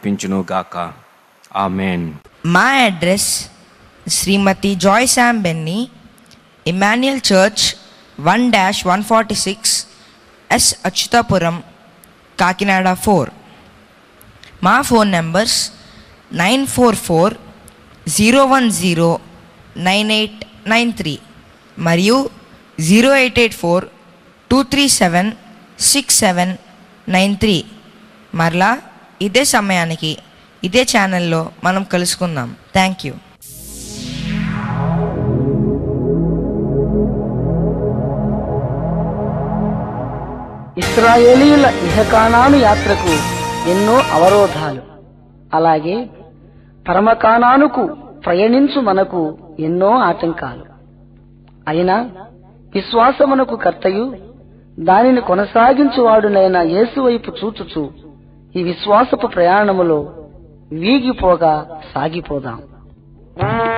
నడిపించునుగాక ఆమెన్ మా address Shrimati Joy Sam Benny Emmanuel church one dash one forty six S Achyutapuram Kakinada four మా phone numbers nine four four zero one zero nine eight nine three మరియు zero eight eight four two three seven six seven nine three మరలా ఇదే సమయానికి ఇదే ఛానల్లో మనం కలుసుకుందాం thank you ఇస్రాయేలీయుల ఇహకానాను యాత్రకు ఎన్నో అవరోధాలు అలాగే పరమకానానుకు ప్రయాణించు మనకు ఎన్నో ఆటంకాలు అయినా విశ్వాసమునకు కర్తయు దానిని కొనసాగించువాడునైన యేసు వైపు చూచుచు ఈ విశ్వాసపు ప్రయాణములో వీగిపోగా సాగిపోదాం